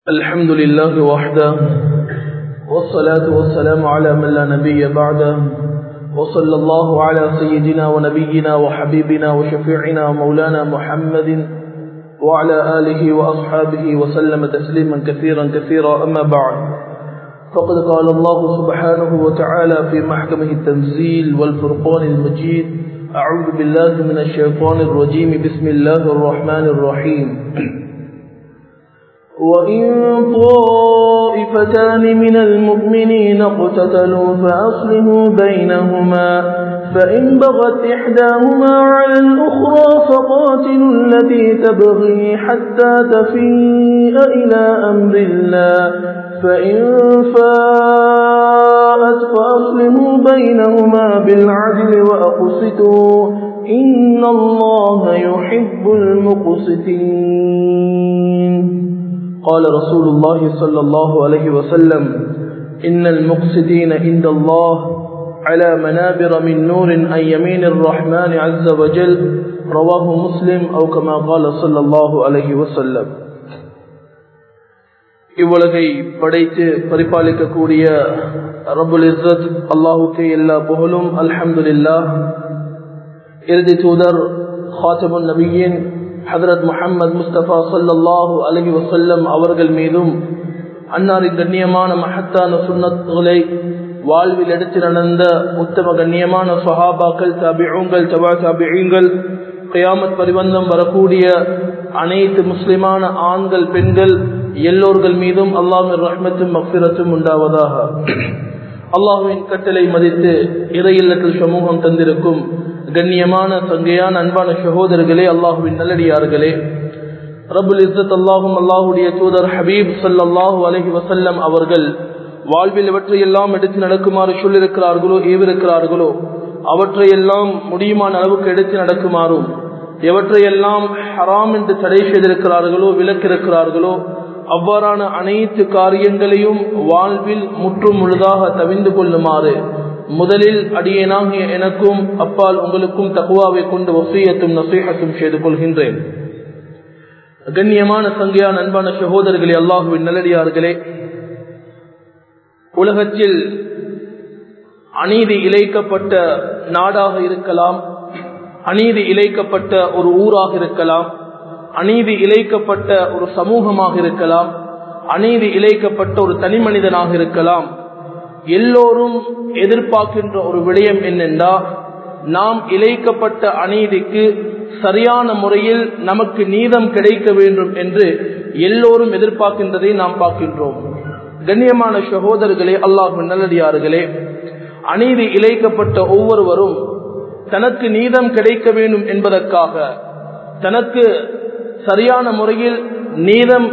الحمد لله وحده والصلاة والسلام على من لا نبي بعده وصلى الله على سيدنا ونبينا وحبيبنا وشفيعنا ومولانا محمد وعلى آله وأصحابه وسلم تسليما كثيرا كثيرا أما بعد فقد قال الله سبحانه وتعالى في محكمه التنزيل والفرقان المجيد أعوذ بالله من الشيطان الرجيم بسم الله الرحمن الرحيم وإن طائفتان من المؤمنين اقتتلوا فأصلحوا بينهما فإن بغت إحداهما على الأخرى فقاتلوا التي تبغي حتى تفيء إلى أمر الله فإن فاءت فأصلحوا بينهما بالعدل وأقسطوا إن الله يحب المقسطين قال رسول الله صلى الله عليه وسلم إن المقسطين عند الله على منابر من نور عن يمين الرحمن عز وجل رواه مسلم أو كما قال صلى الله عليه وسلم இவ்வுலகை படைத்து பரிபாலிக்கக்கூடிய ரபுல் இஸ்ரத் அல்லாஹுக்கு எல்லா புகழும் அல்ஹம்துலில்லா இறுதி தூதர் ஹாத்தமுன் நபியின் ஹதரத் முஹம்மது முஸ்தபா சல்லாஹூ அலஹி வசல்லம் அவர்கள் மீதும் அன்னாரின் கண்ணியமான மஹத்தான சுண்ணத்துகளை வாழ்வில் எடுத்து நடந்த உத்தம கண்ணியமான சஹாபாக்கள் தபிழுங்கள் தபா தபிழுங்கள் கயாமத் பரிபந்தம் வரக்கூடிய அனைத்து முஸ்லிமான ஆண்கள் பெண்கள் எல்லோர்கள் மீதும் அல்லாஹின் ரஹ்மத்தும் மக்சிரத்தும் உண்டாவதாக அல்லாஹுவின் கட்டளை மதித்து இறையில்லத்தில் சமூகம் தந்திருக்கும் கண்ணியமான சங்கையான அன்பான சகோதரர்களே அல்லாஹுவின் நல்லடியார்களே ரபுல் இஸ்ஸத் அல்லாஹும் அல்லாஹுடைய தூதர் ஹபீப் சல்லாஹூ அலஹி வசல்லம் அவர்கள் வாழ்வில் எவற்றையெல்லாம் எடுத்து நடக்குமாறு சொல்லிருக்கிறார்களோ ஏவிருக்கிறார்களோ அவற்றையெல்லாம் முடியுமான அளவுக்கு எடுத்து நடக்குமாறும் எவற்றையெல்லாம் ஹராம் என்று தடை செய்திருக்கிறார்களோ விலக்கிருக்கிறார்களோ அவ்வாறான அனைத்து காரியங்களையும் வாழ்வில் முற்றும் முழுதாக தவிந்து கொள்ளுமாறு முதலில் அடியேனாகிய எனக்கும் அப்பால் உங்களுக்கும் தகுவாவை கொண்டு வசியத்தும் நசீகத்தும் செய்து கொள்கின்றேன் கண்ணியமான சங்கையான அன்பான சகோதரர்களே அல்லாஹுவின் நல்லடியார்களே உலகத்தில் அநீதி இழைக்கப்பட்ட நாடாக இருக்கலாம் அநீதி இழைக்கப்பட்ட ஒரு ஊராக இருக்கலாம் அநீதி இழைக்கப்பட்ட ஒரு சமூகமாக இருக்கலாம் அநீதி இழைக்கப்பட்ட ஒரு தனி மனிதனாக இருக்கலாம் எல்லோரும் எதிர்பார்க்கின்ற ஒரு விடயம் என்னென்றா நாம் இழைக்கப்பட்ட அநீதிக்கு சரியான முறையில் நமக்கு நீதம் கிடைக்க வேண்டும் என்று எல்லோரும் எதிர்பார்க்கின்றதை நாம் பார்க்கின்றோம் கண்ணியமான சகோதரர்களே அல்லாஹு நல்லடியார்களே அநீதி இழைக்கப்பட்ட ஒவ்வொருவரும் தனக்கு நீதம் கிடைக்க வேண்டும் என்பதற்காக தனக்கு சரியான முறையில் நீதம்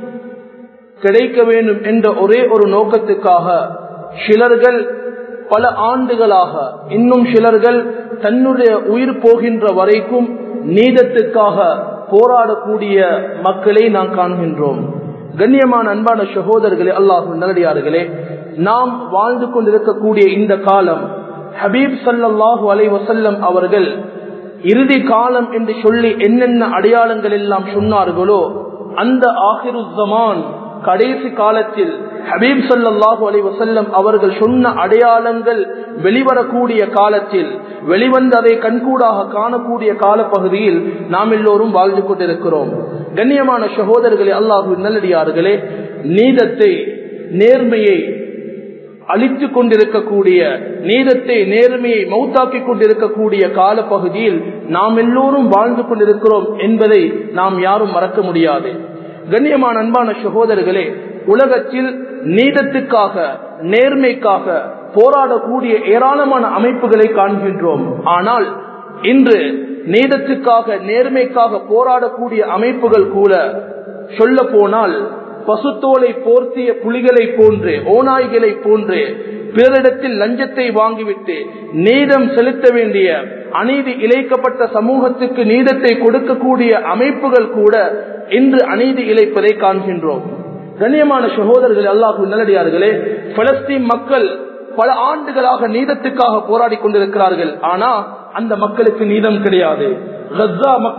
கிடைக்க வேண்டும் என்ற ஒரே ஒரு நோக்கத்துக்காக சிலர்கள் பல ஆண்டுகளாக இன்னும் சிலர்கள் தன்னுடைய உயிர் போகின்ற வரைக்கும் நீதத்துக்காக போராடக்கூடிய மக்களை நாம் காண்கின்றோம் கண்ணியமான அன்பான சகோதரர்களே அல்லாஹு நல்லடியார்களே நாம் வாழ்ந்து கொண்டிருக்கக்கூடிய இந்த காலம் ஹபீப் சல்லாஹூ அலை வசல்லம் அவர்கள் இறுதி காலம் என்று சொல்லி என்னென்ன அடையாளங்கள் எல்லாம் சொன்னார்களோ அந்த ஆஹிருத்தமான் கடைசி காலத்தில் ஹபீப் சல்லாஹூ அலி வசல்லம் அவர்கள் சொன்ன அடையாளங்கள் வெளிவரக்கூடிய காலத்தில் வெளிவந்து அதை கண்கூடாக காணக்கூடிய காலப்பகுதியில் நாம் எல்லோரும் வாழ்ந்து கொண்டிருக்கிறோம் கண்ணியமான சகோதரர்களே அல்லாஹு நல்லடியார்களே நீதத்தை நேர்மையை அழித்து கொண்டிருக்கக்கூடிய நீதத்தை நேர்மையை மௌத்தாக்கி கொண்டிருக்கக்கூடிய காலப்பகுதியில் நாம் எல்லோரும் வாழ்ந்து கொண்டிருக்கிறோம் என்பதை நாம் யாரும் மறக்க முடியாது கண்ணியமான அன்பான சகோதரர்களே உலகத்தில் நீதத்துக்காக நேர்மைக்காக போராடக்கூடிய ஏராளமான அமைப்புகளை காண்கின்றோம் ஆனால் இன்று நீதத்துக்காக நேர்மைக்காக போராடக்கூடிய அமைப்புகள் கூட சொல்ல போனால் பசுத்தோலை போர்த்திய புலிகளை போன்று ஓநாய்களை போன்று பிறரிடத்தில் லஞ்சத்தை வாங்கிவிட்டு நீதம் செலுத்த வேண்டிய அநீதி இழைக்கப்பட்ட சமூகத்துக்கு நீதத்தை கொடுக்கக்கூடிய அமைப்புகள் கூட இன்று அநீதி இழைப்பதை காண்கின்றோம் கண்ணியமான சகோதரர்கள் அல்லாஹு நல்லடியார்களே பலஸ்தீன் மக்கள் பல ஆண்டுகளாக நீதத்துக்காக போராடி கொண்டிருக்கிறார்கள் ஆனா அந்த மக்களுக்கு நீதம் கிடையாது கஸ்ஸா மக்கள்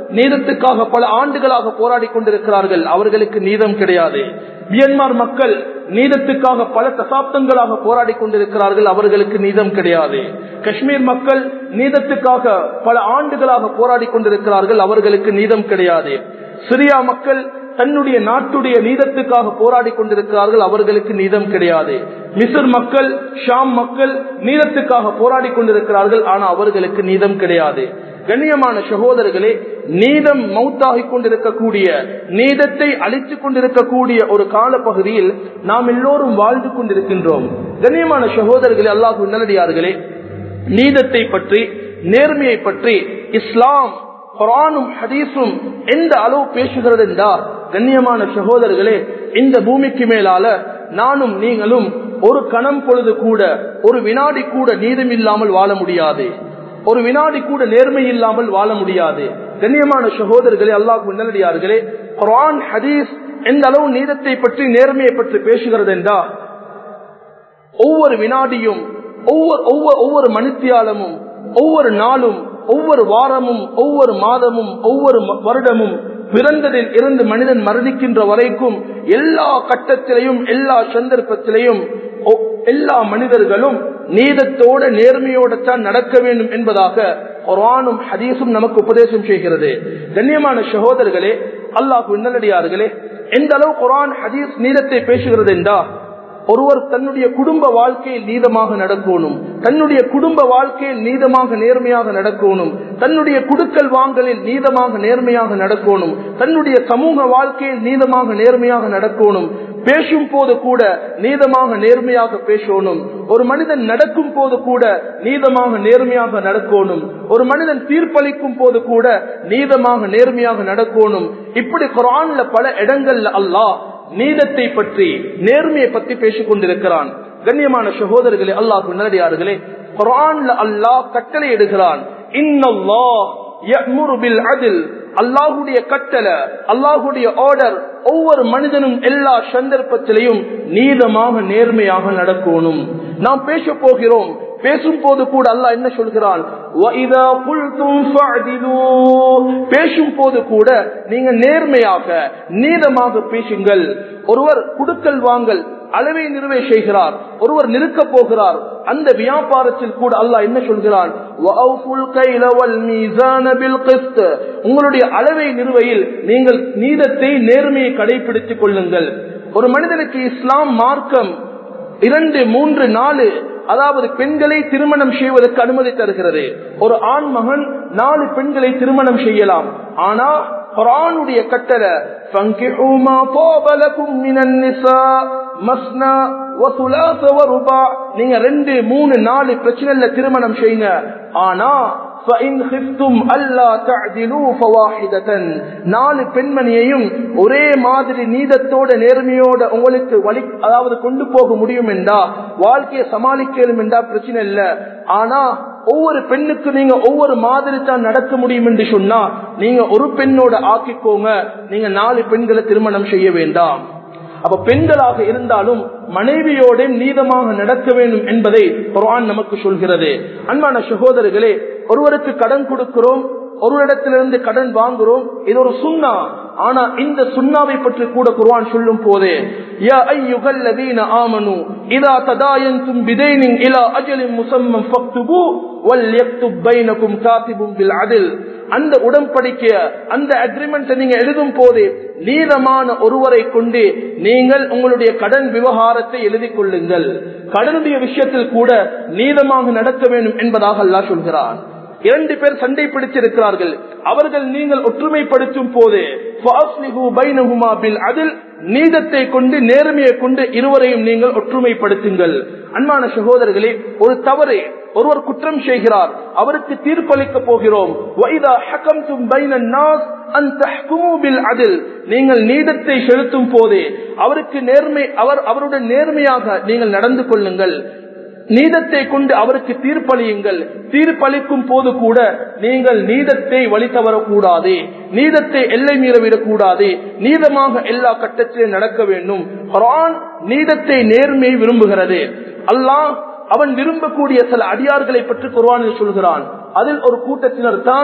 நீதத்துக்காக பல ஆண்டுகளாக போராடி கொண்டிருக்கிறார்கள் அவர்களுக்கு நீதம் கிடையாது மியன்மார் மக்கள் நீதத்துக்காக பல தசாப்தங்களாக போராடி கொண்டிருக்கிறார்கள் அவர்களுக்கு நீதம் கிடையாது காஷ்மீர் மக்கள் நீதத்துக்காக பல ஆண்டுகளாக போராடி கொண்டிருக்கிறார்கள் அவர்களுக்கு நீதம் கிடையாது சிரியா மக்கள் தன்னுடைய நாட்டுடைய நீதத்துக்காக போராடி கொண்டிருக்கிறார்கள் அவர்களுக்கு நீதம் கிடையாது மிசர் மக்கள் ஷாம் மக்கள் நீதத்துக்காக போராடி கொண்டிருக்கிறார்கள் ஆனால் அவர்களுக்கு நீதம் கிடையாது கண்ணியமான சகோதரர்களே நீதம் மௌத்தாகி கொண்டிருக்கக்கூடிய நீதத்தை அழித்துக் கொண்டிருக்கக்கூடிய ஒரு கால பகுதியில் நாம் எல்லோரும் வாழ்ந்து கொண்டிருக்கின்றோம் கண்ணியமான சகோதரர்களே அல்லாஹு நல்லடியார்களே நீதத்தை பற்றி நேர்மையை பற்றி இஸ்லாம் குரானும் ஹதீஸும் எந்த அளவு பேசுகிறது என்றா கண்ணியமான சகோதரர்களே இந்த பூமிக்கு மேலால நானும் நீங்களும் ஒரு கணம் பொழுது கூட ஒரு வினாடி கூட நீதம் இல்லாமல் வாழ முடியாது ஒரு வினாடி கூட நேர்மை இல்லாமல் வாழ முடியாது கண்ணியமான சகோதரர்களே அல்லாஹ் நல்லடியார்களே குரான் ஹதீஸ் எந்த அளவு நீதத்தை பற்றி நேர்மையை பற்றி பேசுகிறது என்றா ஒவ்வொரு வினாடியும் ஒவ்வொரு ஒவ்வொரு ஒவ்வொரு மனுத்தியாலமும் ஒவ்வொரு நாளும் ஒவ்வொரு வாரமும் ஒவ்வொரு மாதமும் ஒவ்வொரு வருடமும் பிறந்ததில் இருந்து மனிதன் மரணிக்கின்ற வரைக்கும் எல்லா கட்டத்திலையும் எல்லா சந்தர்ப்பத்திலையும் எல்லா மனிதர்களும் நீதத்தோட நேர்மையோட தான் நடக்க வேண்டும் என்பதாக குரானும் ஹதீஸும் நமக்கு உபதேசம் செய்கிறது கண்ணியமான சகோதரர்களே அல்லாஹு நல்லடியார்களே எந்த அளவு குரான் ஹதீஸ் நீதத்தை பேசுகிறது என்றா ஒருவர் தன்னுடைய குடும்ப வாழ்க்கையில் நீதமாக நடக்கணும் தன்னுடைய குடும்ப வாழ்க்கையில் நீதமாக நேர்மையாக நடக்கணும் தன்னுடைய குடுக்கல் வாங்கலில் நீதமாக நேர்மையாக நடக்கணும் தன்னுடைய சமூக வாழ்க்கையில் நீதமாக நேர்மையாக நடக்கணும் பேசும் போது கூட நீதமாக நேர்மையாக பேசணும் ஒரு மனிதன் நடக்கும் போது கூட நீதமாக நேர்மையாக நடக்கணும் ஒரு மனிதன் தீர்ப்பளிக்கும் போது கூட நீதமாக நேர்மையாக நடக்கணும் இப்படி குரான்ல பல இடங்கள்ல அல்லாஹ் நீதத்தை பற்றி நேர்மையை பற்றி பேசிக் கொண்டிருக்கிறான் கண்ணியமான சகோதரர்களே அல்லாஹ் நல்லடியார்களே குரான்ல அல்லாஹ் கட்டளை எடுகிறான் அல்லாஹுடைய கட்டளை அல்லாஹுடைய ஆர்டர் ஒவ்வொரு மனிதனும் எல்லா சந்தர்ப்பத்திலையும் நீதமாக நேர்மையாக நடக்கணும் நாம் பேச போகிறோம் பேசும் போது கூட அல்லாஹ் என்ன சொல்கிறான் பேசும் போது கூட நீங்க நேர்மையாக நீதமாக பேசுங்கள் ஒருவர் குடுக்கல் வாங்கல் அளவை நிறுவை செய்கிறார் ஒருவர் நிற்க போகிறார் அந்த வியாபாரத்தில் கூட அல்லாஹ் என்ன சொல்கிறான் உங்களுடைய அளவை நிறுவையில் நீங்கள் நீதத்தை நேர்மையை கடைபிடித்துக் கொள்ளுங்கள் ஒரு மனிதனுக்கு இஸ்லாம் மார்க்கம் இரண்டு மூன்று நாலு அதாவது பெண்களை திருமணம் செய்வதற்கு அனுமதி தருகிறது ஒரு ஆண் மகன் நாலு பெண்களை திருமணம் செய்யலாம் ஆனா குரானுடைய கட்டளை நீங்க ரெண்டு மூணு நாலு பிரச்சனை திருமணம் செய்யுங்க ஆனா நாலு பெண்மணியையும் ஒரே மாதிரி நீதத்தோட நேர்மையோட உங்களுக்கு வழி அதாவது கொண்டு போக முடியும் என்றா வாழ்க்கையை சமாளிக்கலும் என்றா பிரச்சனை இல்ல ஆனா ஒவ்வொரு பெண்ணுக்கு நீங்க ஒவ்வொரு மாதிரி தான் நடக்க முடியும் என்று சொன்னா நீங்க ஒரு பெண்ணோட ஆக்கிக்கோங்க நீங்க நாலு பெண்களை திருமணம் செய்ய வேண்டாம் அப்ப பெண்களாக இருந்தாலும் மனைவியோட நீதமாக நடக்க வேண்டும் என்பதை குரான் நமக்கு சொல்கிறது அன்பான சகோதரர்களே ஒருவருக்கு கடன் கொடுக்கிறோம் ஒரு இடத்திலிருந்து கடன் வாங்குறோம் இது ஒரு சுண்ணா ஆனா இந்த சுண்ணாவை பற்றி கூட குர்ஆன் சொல்லும் போதே யா அய்யுகல்லதீன ஆமனு இதா ததாயன்தும் பிதைனின் இலா அஜலின் முசம்மம் ஃபக்துபு வல் யக்துப் பைனகும் காத்திபும் பில் அதில் அந்த உடன்படிக்கைய அந்த அக்ரிமெண்ட் நீங்க எழுதும் போது நீதமான ஒருவரை கொண்டு நீங்கள் உங்களுடைய கடன் விவகாரத்தை எழுதிக் கொள்ளுங்கள் கடனுடைய விஷயத்தில் கூட நீதமாக நடக்க வேண்டும் என்பதாக அல்லாஹ் சொல்கிறான் இரண்டு பேர் சண்டை பிடிச்சிருக்கிறார்கள் அவர்கள் நீங்கள் ஒற்றுமைப்படுத்தும் போது அதில் நீதத்தை கொண்டு நேர்மையை கொண்டு இருவரையும் நீங்கள் ஒற்றுமைப்படுத்துங்கள் அன்பான சகோதரர்களே ஒரு தவறு ஒருவர் குற்றம் செய்கிறார் அவருக்கு தீர்ப்பளிக்க போகிறோம் நீங்கள் நீதத்தை செலுத்தும் போதே அவருக்கு நேர்மை அவர் அவருடைய நேர்மையாக நீங்கள் நடந்து கொள்ளுங்கள் நீதத்தை கொண்டு அவருக்கு தீர்ப்பளியுங்கள் தீர்ப்பளிக்கும் போது கூட நீங்கள் நீதத்தை வழி தவறக்கூடாது நீதத்தை எல்லை மீறவிடக் கூடாது நீதமாக எல்லா கட்டத்திலும் நடக்க வேண்டும் குரான் நீதத்தை நேர்மையை விரும்புகிறது அல்லாஹ் அவன் விரும்பக்கூடிய சில அடியார்களை பற்றி குர்வானில் சொல்கிறான் அதில் ஒரு கூட்டத்தினர் தான்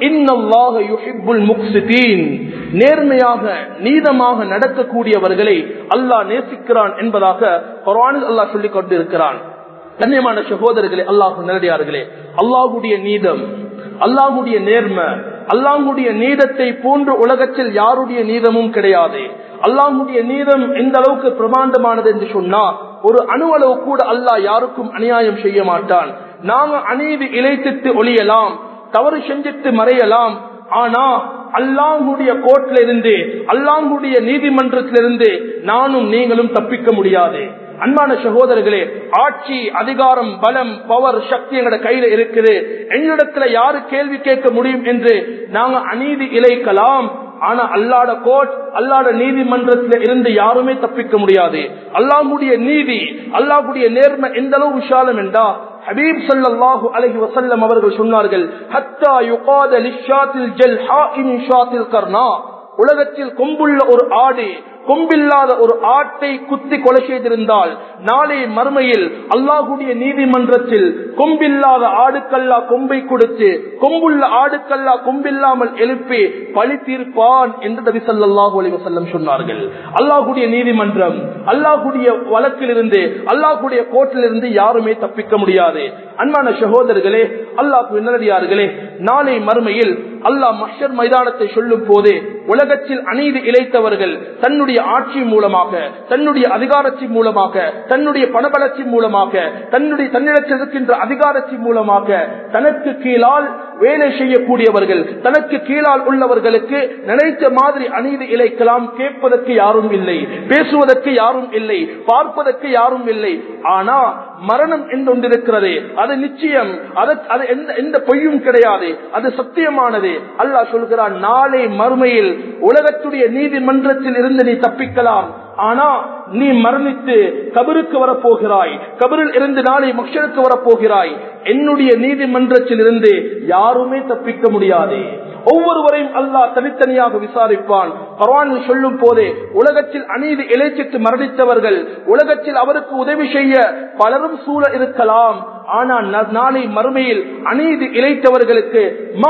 இன்னல்லாஹ யுஹிப்புல் முக்ஸிதீன் நேர்மையாக நீதமாக நடக்கக்கூடியவர்களை அல்லாஹ் நேசிக்கிறான் என்பதாக குர்ஆனில் அல்லாஹ் சொல்லிக் கொண்டிருக்கிறான் கண்ணியமான சகோதரர்களே அல்லாஹ் நேரடியார்களே அல்லாஹுடைய நீதம் அல்லாஹுடைய நேர்மை அல்லாஹுடைய நீதத்தை போன்று உலகத்தில் யாருடைய நீதமும் கிடையாது அல்லாஹுடைய நீதம் எந்த அளவுக்கு பிரமாண்டமானது என்று சொன்னா ஒரு அணுவளவு கூட அல்லாஹ் யாருக்கும் அநியாயம் செய்ய மாட்டான் நாம அநீதி இழைத்திட்டு ஒளியலாம் தவறு செஞ்சிட்டு மறையலாம் ஆனா அல்லாஹுடைய கோர்ட்ல இருந்து அல்லாஹுடைய நீதிமன்றத்திலிருந்து நானும் நீங்களும் தப்பிக்க முடியாது அன்பான சகோதரர்களே ஆட்சி அதிகாரம் பலம் பவர் சக்தி எங்கட கையில இருக்குது எங்களிடத்துல யாரு கேள்வி கேட்க முடியும் என்று நாங்க அநீதி இழைக்கலாம் ஆனா அல்லாட கோர்ட் அல்லாட நீதிமன்றத்துல இருந்து யாருமே தப்பிக்க முடியாது அல்லாஹுடைய நீதி அல்லாஹுடைய நேர்மை எந்த அளவு விஷாலம் என்றா ஹபீப் ஸல்லல்லாஹு அலைஹி வஸல்லம் அவர்கள் சொன்னார்கள் ஹத்தா யுகாத லிஷாத்தில் ஜல்ஹா இன் ஷாத்தில் கர்னா உலகத்தில் கொம்புள்ள ஒரு ஆடு கொம்பில்லாத ஒரு ஆட்டை குத்தி கொலை செய்திருந்தால் நாளை மறுமையில் அல்லாஹுடைய நீதிமன்றத்தில் கொம்பில்லாத ஆடுக்கல்லா கொம்பை கொடுத்து கொம்புள்ள ஆடுக்கல்லா கொம்பில்லாமல் எழுப்பி பழி தீர்ப்பான் என்று நபி ஸல்லல்லாஹு அலைஹி வஸல்லம் சொன்னார்கள் அல்லாஹுடைய நீதிமன்றம் அல்லாஹுடைய வழக்கிலிருந்து அல்லாஹுடைய கோர்ட்டிலிருந்து யாருமே தப்பிக்க முடியாது அன்பான சகோதரர்களே அல்லாஹ் நல்லடியார்களே நாளை மறுமையில் அல்லாஹ் மஷர் மைதானத்தை சொல்லும் போது உலகத்தில் அநீதி இழைத்தவர்கள் தன்னுடைய ஆட்சி மூலமாக தன்னுடைய அதிகாரத்தின் மூலமாக தன்னுடைய பணபலத்தின் மூலமாக தன்னுடைய தன்னிடத்தில் இருக்கின்ற அதிகாரத்தின் மூலமாக தனக்கு கீழால் வேலை செய்யக்கூடியவர்கள் தனக்கு கீழால் உள்ளவர்களுக்கு நினைத்த மாதிரி அநீதி இழைக்கலாம் கேட்பதற்கு யாரும் இல்லை பேசுவதற்கு யாரும் இல்லை பார்ப்பதற்கு யாரும் இல்லை ஆனா மரணம் என்றொன்றிருக்கிறது அது நிச்சயம் அது எந்த எந்த பொய்யும் கிடையாது அது சத்தியமானது அல்லாஹ் சொல்கிறான் நாளை மறுமையில் உலகத்துடைய நீதிமன்றத்தில் இருந்து நீ தப்பிக்கலாம் ஆனா நீ மரணித்து கபருக்கு வரப்போகிறாய் கபரில் இருந்து நாளை மக்ஷருக்கு வரப்போகிறாய் என்னுடைய நீதிமன்றத்தில் இருந்து யாருமே தப்பிக்க முடியாது ஒவ்வொருவரையும் அல்லாஹ் தனித்தனியாக விசாரிப்பான் பரவானில் சொல்லும் போதே உலகத்தில் அநீதி இழைச்சிட்டு மரணித்தவர்கள் உலகத்தில் அவருக்கு உதவி செய்ய பலரும் சூழ இருக்கலாம் ஆனா நாளை மறுமையில் அநீதி இழைத்தவர்களுக்கு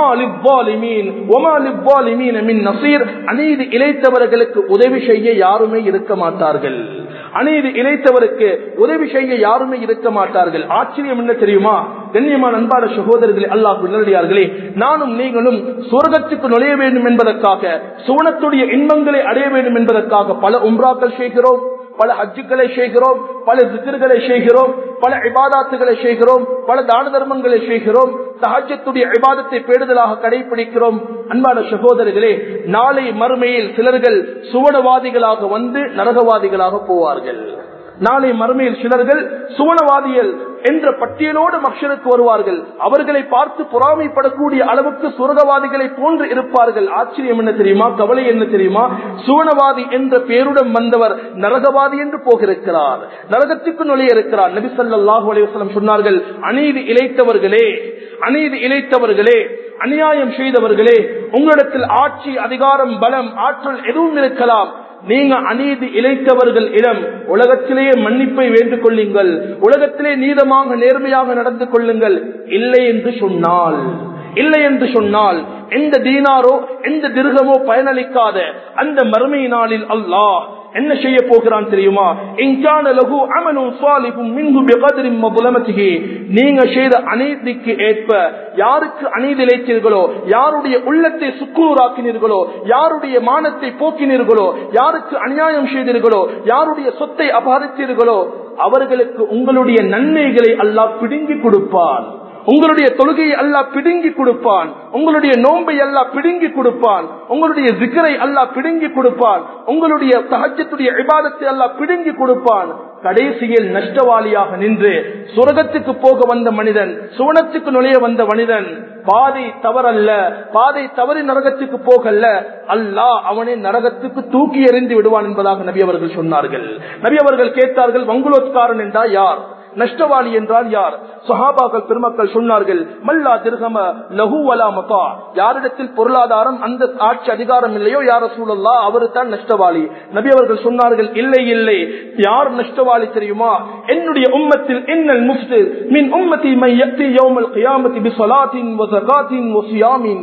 அநீதி இழைத்தவர்களுக்கு உதவி செய்ய யாருமே இருக்க மாட்டார்கள் அநீதி இழைத்தவருக்கு உதவி செய்ய யாருமே இருக்க மாட்டார்கள் ஆச்சரியம் என்ன தெரியுமா கண்ணியமான அன்பான சகோதரர்களே அல்லாஹ் நல்லடியார்களே நானும் நீங்களும் சுவர்க்கத்துக்கு நுழைய வேண்டும் என்பதற்காக சுவனத்துடைய இன்பங்களை அடைய வேண்டும் என்பதற்காக பல உம்ராக்கள் செய்கிறோம் பல ஹஜ்ஜுக்களை செய்கிறோம் பல திக்கர்களை செய்கிறோம் பல இபாதாத்துகளை செய்கிறோம் பல தான தர்மங்களை செய்கிறோம் சஹஜத்துடைய இபாதத்தை பேடுதலாக கடைபிடிக்கிறோம் அன்பான சகோதரர்களே நாளை மறுமையில் சிலர்கள் சுவனவாதிகளாக வந்து நரகவாதிகளாக போவார்கள் நாளை மறுமையில் சிலர்கள் சுவனவாதிகள் என்ற பட்டியலோடு மக்ஷருக்கு வருவார்கள் அவர்களை பார்த்து பொறாமைப்படக்கூடிய அளவுக்கு சுரகவாதிகளை போன்று இருப்பார்கள் ஆச்சரியம் என்ன தெரியுமா கவலை என்ன தெரியுமா சுவனவாதி என்ற பேருடன் வந்தவர் நரகவாதி என்று போகிருக்கிறார் நரகத்துக்கு நுழைய இருக்கிறார் நபி சல்லாஹூ அலைவசலம் சொன்னார்கள் அநீதி இழைத்தவர்களே அநீதி இழைத்தவர்களே அநியாயம் செய்தவர்களே உங்களிடத்தில் ஆட்சி அதிகாரம் பலம் ஆற்றல் எதுவும் இருக்கலாம் நீங்க அநீதி இழைத்தவர்கள் இடம் உலகத்திலேயே மன்னிப்பை வேண்டுக் கொள்ளுங்கள் உலகத்திலே நீதமாக நேர்மையாக நடந்து கொள்ளுங்கள் இல்லை என்று சொன்னால் இல்லை என்று சொன்னால் எந்த தீனாரோ எந்த திருகமோ பயனளிக்காத அந்த மறுமை நாளில் அல்லாஹ் என்ன செய்ய போகிறான் தெரியுமா இன்கான லகு அமலும் சாலிஹும் மின்ஹு பிகதரின் மபுலமத்திகி நீங்க செய்த அநீதிக்கு ஏற்ப யாருக்கு அநீதி இழைத்தீர்களோ யாருடைய உள்ளத்தை சுக்குநூறாக்கினீர்களோ யாருடைய மானத்தை போக்கினீர்களோ யாருக்கு அநியாயம் செய்தீர்களோ யாருடைய சொத்தை அபகரித்தீர்களோ அவர்களுக்கு உங்களுடைய நன்மைகளை அல்லாஹ் பிடுங்கி கொடுப்பான் உங்களுடைய தொழுகையை அல்லாஹ் பிடுங்கி கொடுப்பான் உங்களுடைய நோன்பை அல்லாஹ் பிடுங்கி கொடுப்பான் உங்களுடைய சிக்கரை அல்லாஹ் பிடுங்கி கொடுப்பான் உங்களுடைய சகஜத்துடைய விவாதத்தை அல்லாஹ் பிடுங்கி கொடுப்பான் கடைசியில் நஷ்டவாளியாக நின்று சுரகத்துக்கு போக வந்த மனிதன் சுவனத்துக்கு நுழைய வந்த மனிதன் பாதை தவறல்ல பாதை தவறி நரகத்துக்கு போகல்ல அல்லாஹ் அவனை நரகத்துக்கு தூக்கி எறிந்து விடுவான் என்பதாக நபி அவர்கள் சொன்னார்கள் நபி அவர்கள் கேட்டார்கள் வங்குலோத்காரன் என்றா யார் நஷ்டவாளி என்றால் யார் சுஹாபாக்கள் பெருமக்கள் சொன்னார்கள் மல்லா திருகம லகு வலா மகா யாரிடத்தில் பொருளாதாரம் அந்த ஆட்சி அதிகாரம் இல்லையோ யார சூழல்லா அவரு தான் நஷ்டவாளி நபி அவர்கள் சொன்னார்கள் இல்லை இல்லை யார் நஷ்டவாளி தெரியுமா என்னுடைய உம்மத்தில் என்னல் முஃப்து மின் உம்மத்தி மை யக்தி யௌமல் கியாமத்தி பிஸலாத்தின் வ ஸகாத்தின் வ ஸியாமின்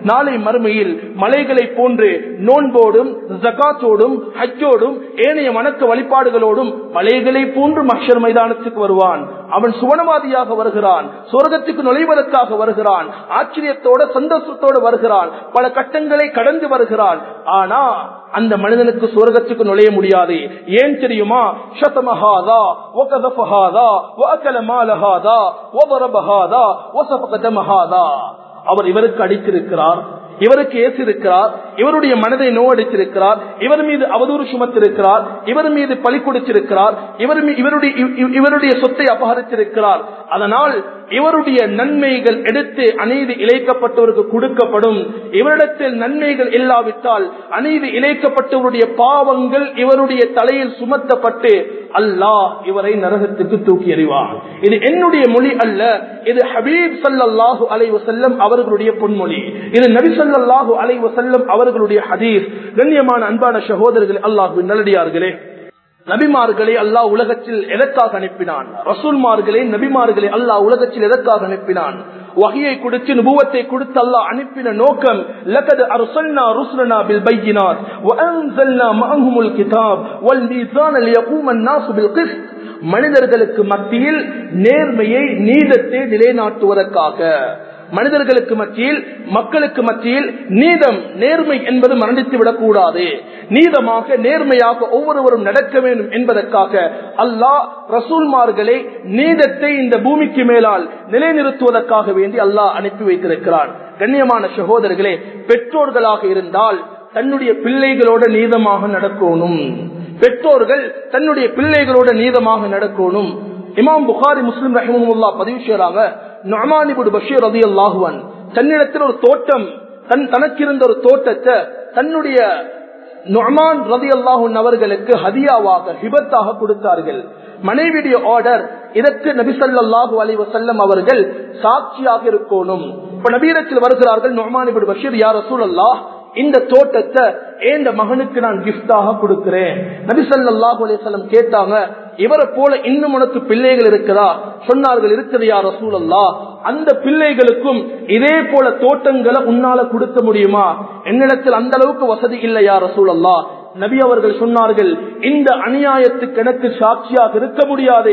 நாளை மறுமையில் மலைகளை போன்று நோன்போடும் ஜகாத்தோடும் ஹஜ்ஜோடும் ஏனைய வணக்க வழிபாடுகளோடும் மலைகளை போன்று மஷர் மைதானத்துக்கு வருவான் அவன் சுவனவாதியாக வருகிறான் சொர்க்கத்துக்கு நுழைவதற்காக வருகிறான் ஆச்சரியத்தோட சந்தோஷத்தோடு வருகிறான் பல கட்டங்களை கடந்து வருகிறான் ஆனா அந்த மனிதனுக்கு சுவர்க்கத்துக்கு நுழைய முடியாது ஏன் தெரியுமா ஷதமஹாதா ஒகதஃபஹாதா வஅகல மாலஹாதா வதரபஹாதா வசஃபக தமஹாதா அவர் இவருக்கு அடித்திருக்கிறார் இவருக்கு ஏசிருக்கிறார் இவருடைய மனதை நோவடித்திருக்கிறார் இவர் மீது அவதூறு சுமத்திருக்கிறார் இவர் மீது பழி கொடுத்திருக்கிறார் இவர் மீ- இவருடைய இவ- இவருடைய சொத்தை அபகரித்திருக்கிறார் அதனால் இவருடைய நன்மைகள் எடுத்து அநீதி இழைக்கப்பட்டவருக்கு கொடுக்கப்படும் இவரிடத்தில் நன்மைகள் இல்லாவிட்டால் அநீதி இழைக்கப்பட்டவருடைய பாவங்கள் இவருடைய தலையில் சுமத்தப்பட்டு அல்லாஹ் இவரை நரகத்துக்கு தூக்கி எறிவார் இது என்னுடைய மொழி அல்ல இது ஹபீப் ஸல்லல்லாஹு அலைஹி வஸல்லம் அவர்களுடைய பொன்மொழி இது நபி ஸல்லல்லாஹு அலைஹி வஸல்லம் அவர்களுடைய ஹதீஸ் கண்ணியமான அன்பான சகோதரர்களே அல்லாஹ்வின் நல்லடியார்களே நபிமார்களை அல்லாஹ் உலகத்தில் எதற்காக அனுப்பினான் ரசூல்மார்களை நபிமார்களை அல்லாஹ் உலகத்தில் எதற்காக அனுப்பினான் வகையை கொடுத்து நுபுவத்தை கொடுத்து அல்லாஹ் அனுப்பின நோக்கம் லகது அர்சல்னா ருஸ்லனா பில் பையினாத் வஅன்ஸல்னா மஅஹுமுல் கிதாப் வல் மீசான லியகூம الناس بالقسط மனிதர்களுக்கு மத்தியில் நேர்மையை நீதத்தை நிலைநாட்டுவதற்காக மனிதர்களுக்கு மத்தியில் மக்களுக்கு மத்தியில் நீதம் நேர்மை என்பது மரணித்து விடக்கூடாது நீதமாக நேர்மையாக ஒவ்வொருவரும் நடக்க வேண்டும் என்பதற்காக அல்லாஹ் ரசூல்மார்களை நீதத்தை இந்த பூமிக்கு மேலால் நிலைநிறுத்துவதற்காக வேண்டி அல்லாஹ் அனுப்பி வைத்திருக்கிறான் கண்ணியமான சகோதரர்களே பெற்றோர்களாக இருந்தால் தன்னுடைய பிள்ளைகளோட நீதமாக நடக்கணும் பெற்றோர்கள் தன்னுடைய பிள்ளைகளோட நீதமாக நடக்கணும் இமாம் புகாரி முஸ்லிம் ரஹிமுல்லா பதிவு செய்யறாங்க நொமானிபுடு பஷீர் ரதி அல்லாஹுவன் தன்னிடத்தில் ஒரு தோட்டம் தன் தனக்கு இருந்த ஒரு தோட்டத்தை தன்னுடைய நொமான் ரதி அல்லாஹுன் அவர்களுக்கு ஹதியாவாக ஹிபத்தாக கொடுத்தார்கள் மனைவியுடைய ஆர்டர் இதற்கு நபிசல்லாஹு அலி வசல்லம் அவர்கள் சாட்சியாக இருக்கணும் இப்ப நபீரத்தில் வருகிறார்கள் நொமானிபுடு பஷீர் யார் ரசூல் அல்லாஹ் இந்த தோட்டத்தை ஏந்த மகனுக்கு நான் கிஃப்டாக கொடுக்கிறேன் நபிசல்லாஹு அலிசல்லம் கேட்டாங்க இவரை போல இன்னும் உனக்கு பிள்ளைகள் இருக்கிறா சொன்னார்கள் இருக்குது யார் ரசூலல்லா அந்த பிள்ளைகளுக்கும் இதே போல தோட்டங்களை உன்னால கொடுக்க முடியுமா என்னிடத்தில் அந்த அளவுக்கு வசதி இல்லையா ரசூலல்லா நபி அவர்கள் சொன்னார்கள் இந்த அநியாயத்துக்கு எனக்கு சாட்சியாக இருக்க முடியாது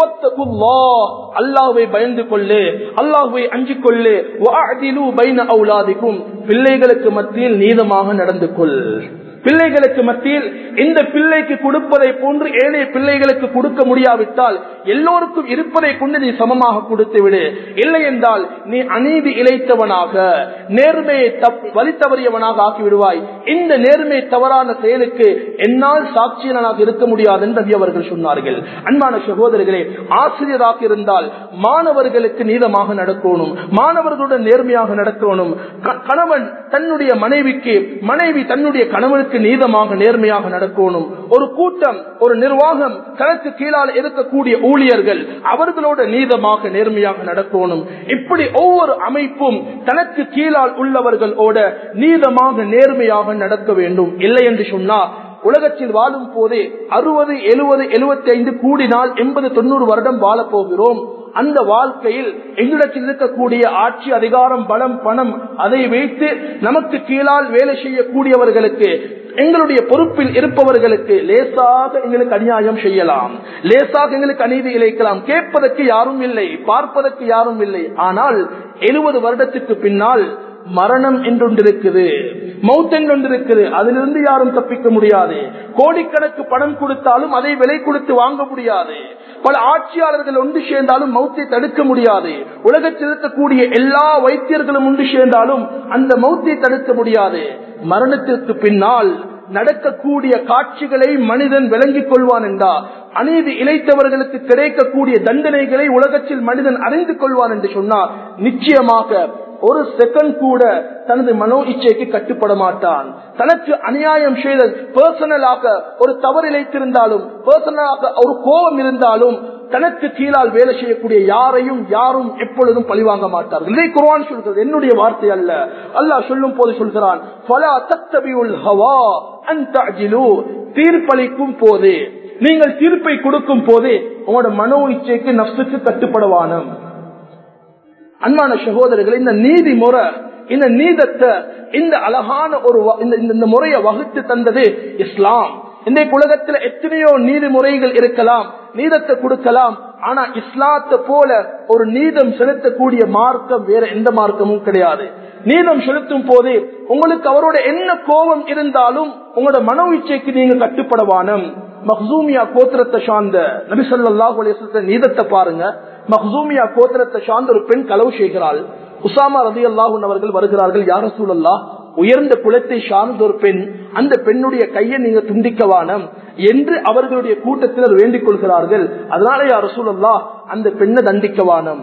அல்லாஹுவை பயந்து கொள்ளு அல்லாஹுவை அஞ்சிக் கொள்ளு வஅதிலு பைன அவுலாதிக்கும் பிள்ளைகளுக்கு மத்தியில் நீதமாக நடந்து கொள் பிள்ளைகளுக்கு மத்தியில் இந்த பிள்ளைக்கு கொடுப்பதை போன்று ஏனைய பிள்ளைகளுக்கு கொடுக்க முடியாவிட்டால் எல்லோருக்கும் இருப்பதை கொண்டு நீ சமமாக கொடுத்து விடு இல்லை என்றால் நீ அநீதி இழைத்தவனாக நேர்மையை வழி தவறியவனாக ஆக்கி விடுவாய் இந்த நேர்மை தவறான செயலுக்கு என்னால் சாட்சியனாக இருக்க முடியாது என்று நபி அவர்கள் சொன்னார்கள் அன்பான சகோதரர்களே ஆசிரியராக இருந்தால் மாணவர்களுக்கு நீதமாக நடக்கணும் மாணவர்களுடன் நேர்மையாக நடக்கணும் கணவன் தன்னுடைய மனைவிக்கு மனைவி தன்னுடைய கணவனுக்கு நீதமாக நேர்மையாக நடக்கணும் ஒரு கூட்டம் ஒரு நிர்வாகம் தனக்கு கீழால் இருக்கக்கூடிய ஊழியர்கள் அவர்களோட நீதமாக நேர்மையாக நடக்கணும் இப்படி ஒவ்வொரு அமைப்பும் தனக்கு கீழால் உள்ளவர்களோட நீதமாக நேர்மையாக நடக்க வேண்டும் இல்லை என்று சொன்னால் உலகத்தில் வாழும் போதே அறுபது எழுபது எழுபத்தி ஐந்து கூடினால் எண்பது தொண்ணூறு வருடம் வாழப் போகிறோம் அந்த வாழ்க்கையில் எங்களிடத்தில் இருக்கக்கூடிய ஆட்சி அதிகாரம் பலம் பணம் அதை வைத்து நமக்கு கீழால் வேலை செய்யக்கூடியவர்களுக்கு எங்களுடைய பொறுப்பில் இருப்பவர்களுக்கு லேசாக எங்களுக்கு அநியாயம் செய்யலாம் லேசாக எங்களுக்கு அநீதி இழைக்கலாம் கேட்பதற்கு யாரும் இல்லை பார்ப்பதற்கு யாரும் இல்லை ஆனால் எழுபது வருடத்துக்கு பின்னால் மரணம் என்றொன்றிருக்குது மவுத் என்றொன்றிருக்குது அதிலிருந்து யாரும் தப்பிக்க முடியாது கோடிக்கணக்கு பணம் கொடுத்தாலும் அதை விலை கொடுத்து வாங்க முடியாது பல ஆட்சியாளர்கள் ஒன்று சேர்ந்தாலும் மௌத்தை தடுக்க முடியாது உலகத்தில் இருக்கக்கூடிய எல்லா வைத்தியர்களும் ஒன்று சேர்ந்தாலும் அந்த மௌத்தை தடுக்க முடியாது மரணத்திற்கு பின்னால் நடக்கக்கூடிய காட்சிகளை மனிதன் விளங்கிக் கொள்வான் என்றா அநீதி இழைத்தவர்களுக்கு கிடைக்கக்கூடிய தண்டனைகளை உலகத்தில் மனிதன் அறிந்து கொள்வான் என்று சொன்னார் நிச்சயமாக ஒரு செகண்ட் கூட தனது மனோ இச்சைக்கு கட்டுப்பட மாட்டான் தனக்கு அநியாயம் செய்த பர்சனலாக ஒரு தவறு இழைத்திருந்தாலும் பர்சனலாக ஒரு கோபம் இருந்தாலும் தனக்கு கீழால் வேலை செய்யக்கூடிய யாரையும் யாரும் எப்பொழுதும் பழிவாங்க மாட்டார்கள் இதை குர்வான் சொல்கிறது என்னுடைய வார்த்தை அல்ல அல்லாஹ் சொல்லும் போது சொல்கிறான் தீர்ப்பளிக்கும் போது நீங்கள் தீர்ப்பை கொடுக்கும் போது உங்களோட மனோ இச்சைக்கு நப்சுக்கு கட்டுப்படவானம் அன்பான சகோதரர்கள் இந்த நீதி முறை இந்த நீதத்தை இந்த அழகான ஒரு வ- இந்த- இந்த- இந்த முறையை வகுத்து தந்தது இஸ்லாம் இன்றைக்கு உலகத்தில் எத்தனையோ நீதிமுறைகள் இருக்கலாம் நீதத்தை கொடுக்கலாம் ஆனா இஸ்லாத்தை போல ஒரு நீதம் செலுத்தக்கூடிய மார்க்கம் வேற எந்த மார்க்கமும் கிடையாது நீதம் செலுத்தும் போது உங்களுக்கு அவரோட என்ன கோபம் இருந்தாலும் உங்களோட மனோ இச்சைக்கு நீங்க கட்டுப்படவானம் மஹ்சூமியா கோத்திரத்தை சார்ந்த நபி ஸல்லல்லாஹு அலைஹி வஸல்லம் நீதத்தை பாருங்க மஹ்சூமியா கோத்திரத்தை சார்ந்த ஒரு பெண் களவு செய்கிறாள் உசாமா ரதி அவர்கள் வருகிறார்கள் யார சூழல்லா உயர்ந்த குலத்தை சார்ந்த ஒரு பெண் அந்த பெண்ணுடைய கையை நீங்க துண்டிக்கவானம் என்று அவர்களுடைய கூட்டத்தினர் வேண்டிக் கொள்கிறார்கள் அதனால யார் சூழல்லா அந்த பெண்ணை தண்டிக்கவானம்